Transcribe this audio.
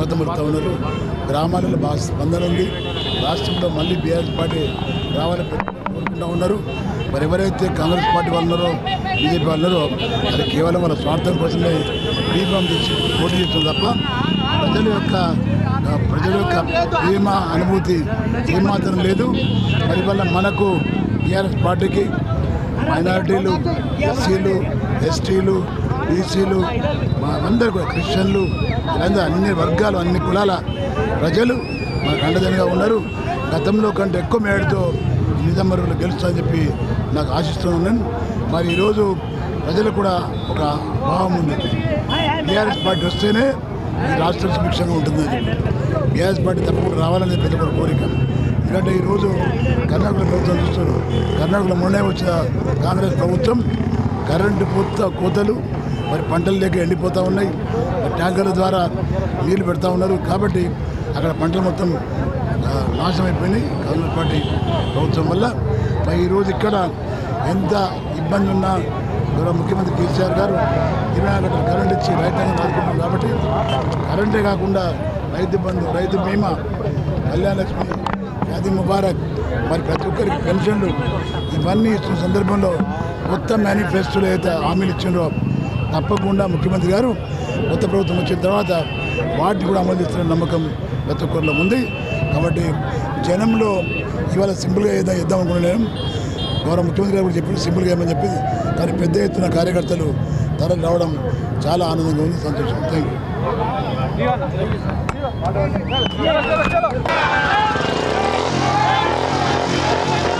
స్వాగతం పలుకుతా ఉన్నారు గ్రామాలలో బాగా స్పందన ఉంది రాష్ట్రంలో మళ్ళీ బీఆర్ఎస్ పార్టీ రావాలని కోరుకుంటా ఉన్నారు మరి ఎవరైతే కాంగ్రెస్ పార్టీ వాళ్ళు ఉన్నారో బీజేపీ వాళ్ళు ఉన్నారో అది కేవలం వాళ్ళ స్వార్థం కోసమే బీఫామ్ తెచ్చి పోటీ చేస్తుంది తప్ప ప్రజల యొక్క ఆ, ప్రజల యొక్క ప్రేమ అనుభూతి ఏమాత్రం లేదు మరి వల్ల మనకు టీఆర్ఎస్ పార్టీకి మైనారిటీలు ఎస్సీలు ఎస్టీలు బీసీలు అందరూ కూడా క్రిస్టియన్లు వీళ్ళందరూ అన్ని వర్గాలు అన్ని కులాల ప్రజలు మనకు అండదండగా ఉన్నారు గతంలో కంటే ఎక్కువ మేడతో నిజామరులు గెలుస్తారని చెప్పి నాకు ఆశిస్తున్నాను మరి ఈరోజు ప్రజలకు కూడా ఒక భావం ఉంది టీఆర్ఎస్ పార్టీ వస్తేనే ఈ రాష్ట్రం సుభిక్షంగా ఉంటుందని చెప్పి టీఆర్ఎస్ పార్టీ తప్పకుండా రావాలని ప్రతి ఒక్కరి కోరిక ఎందుకంటే ఈరోజు కర్ణాటక ప్రభుత్వం చూస్తారు కర్ణాటకలో మొన్నే వచ్చిన కాంగ్రెస్ ప్రభుత్వం కరెంటు పూత కోతలు మరి పంటలు లేక ఎండిపోతూ ఉన్నాయి మరి ట్యాంకర్ల ద్వారా నీళ్లు పెడతా ఉన్నారు కాబట్టి అక్కడ పంటలు మొత్తం ఆ, నాశనం అయిపోయినాయి కాంగ్రెస్ పార్టీ ప్రభుత్వం వల్ల మరి ఈరోజు ఇక్కడ ఎంత ఇబ్బంది ఉన్నా గౌరవ ముఖ్యమంత్రి కేసీఆర్ గారు ఇరవై నాలుగు గంటలు కరెంట్ ఇచ్చి రైతాంగం ఆదుకుంటున్నారు కాబట్టి కరెంటే కాకుండా రైతు బంధు రైతు బీమా కళ్యాణ లక్ష్మి షాదీ ముబారక్ మరి ప్రతి ఒక్కరికి పెన్షన్లు ఇవన్నీ ఇస్తున్న సందర్భంలో కొత్త మేనిఫెస్టోలో అయితే హామీలు ఇచ్చిండ్రో తప్పకుండా ముఖ్యమంత్రి గారు కొత్త ప్రభుత్వం వచ్చిన తర్వాత వాటిని కూడా అమలు చేస్తున్న నమ్మకం ప్రతి ఒక్కరిలో ఉంది కాబట్టి జనంలో ఇవాళ సింపుల్గా ఏదో ఇద్దాం అనుకున్నాను గౌరవ ముఖ్యమంత్రి గారు కూడా చెప్పింది సింపుల్గా ఏమని చెప్పింది కానీ పెద్ద ఎత్తున కార్యకర్తలు తరలి రావడం చాలా ఆనందంగా ఉంది సంతోషం థ్యాంక్ యూ చలో చలో